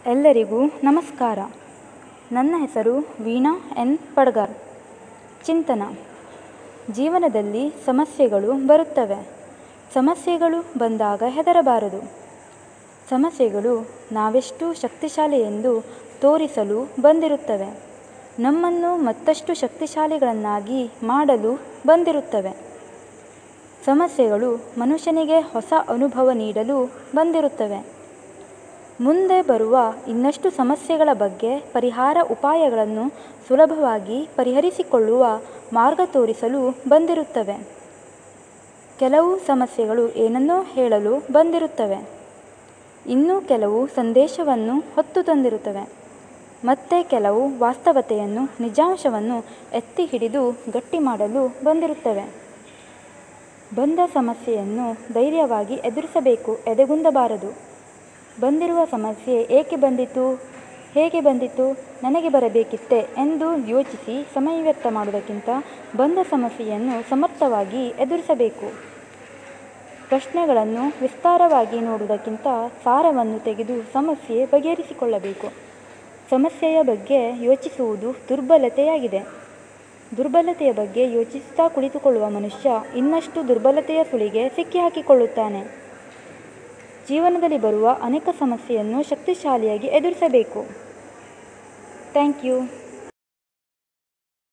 ಎಲ್ಲರಿಗೂ ನಮಸ್ಕಾರ ನನ್ನ ಹೆಸರು ವೀಣಾ ಎನ್ ಪಡ್ಗಾರ್ ಚಿಂತನ ಜೀವನದಲ್ಲಿ ಸಮಸ್ಯೆಗಳು ಬರುತ್ತವೆ ಸಮಸ್ಯೆಗಳು ಬಂದಾಗ ಹೆದರಬಾರದು ಸಮಸ್ಯೆಗಳು ನಾವೆಷ್ಟು ಶಕ್ತಿಶಾಲಿ ಎಂದು ತೋರಿಸಲು ಬಂದಿರುತ್ತವೆ ನಮ್ಮನ್ನು ಮತ್ತಷ್ಟು ಶಕ್ತಿಶಾಲಿಗಳನ್ನಾಗಿ ಮಾಡಲು ಬಂದಿರುತ್ತವೆ ಸಮಸ್ಯೆಗಳು ಮನುಷ್ಯನಿಗೆ ಹೊಸ ಅನುಭವ ನೀಡಲು ಬಂದಿರುತ್ತವೆ ಮುಂದೆ ಬರುವ ಇನ್ನಷ್ಟು ಸಮಸ್ಯೆಗಳ ಬಗ್ಗೆ ಪರಿಹಾರ ಉಪಾಯಗಳನ್ನು ಸುಲಭವಾಗಿ ಪರಿಹರಿಸಿಕೊಳ್ಳುವ ಮಾರ್ಗ ತೋರಿಸಲು ಬಂದಿರುತ್ತವೆ ಕೆಲವು ಸಮಸ್ಯೆಗಳು ಏನನ್ನೋ ಹೇಳಲು ಬಂದಿರುತ್ತವೆ ಇನ್ನು ಕೆಲವು ಸಂದೇಶವನ್ನು ಹೊತ್ತು ತಂದಿರುತ್ತವೆ ಮತ್ತೆ ಕೆಲವು ವಾಸ್ತವತೆಯನ್ನು ನಿಜಾಂಶವನ್ನು ಎತ್ತಿ ಹಿಡಿದು ಗಟ್ಟಿ ಮಾಡಲು ಬಂದಿರುತ್ತವೆ ಬಂದ ಸಮಸ್ಯೆಯನ್ನು ಧೈರ್ಯವಾಗಿ ಎದುರಿಸಬೇಕು ಎದೆಗುಂದಬಾರದು ಬಂದಿರುವ ಸಮಸ್ಯೆ ಏಕೆ ಬಂದಿತು ಹೇಗೆ ಬಂದಿತು ನನಗೆ ಬರಬೇಕಿತ್ತೆ ಎಂದು ಯೋಚಿಸಿ ಸಮಯ ವ್ಯರ್ಥ ಮಾಡುವುದಕ್ಕಿಂತ ಬಂದ ಸಮಸ್ಯೆಯನ್ನು ಸಮರ್ಥವಾಗಿ ಎದುರಿಸಬೇಕು ಪ್ರಶ್ನೆಗಳನ್ನು ವಿಸ್ತಾರವಾಗಿ ನೋಡುವುದಕ್ಕಿಂತ ಸಾರವನ್ನು ತೆಗೆದು ಸಮಸ್ಯೆ ಬಗೆಹರಿಸಿಕೊಳ್ಳಬೇಕು ಸಮಸ್ಯೆಯ ಬಗ್ಗೆ ಯೋಚಿಸುವುದು ದುರ್ಬಲತೆಯಾಗಿದೆ ದುರ್ಬಲತೆಯ ಬಗ್ಗೆ ಯೋಚಿಸುತ್ತಾ ಕುಳಿತುಕೊಳ್ಳುವ ಮನುಷ್ಯ ಇನ್ನಷ್ಟು ದುರ್ಬಲತೆಯ ಸುಳಿಗೆ ಸಿಕ್ಕಿಹಾಕಿಕೊಳ್ಳುತ್ತಾನೆ ಜೀವನದಲ್ಲಿ ಬರುವ ಅನೇಕ ಸಮಸ್ಯೆಯನ್ನು ಶಕ್ತಿಶಾಲಿಯಾಗಿ ಎದುರಿಸಬೇಕು ಥ್ಯಾಂಕ್ ಯು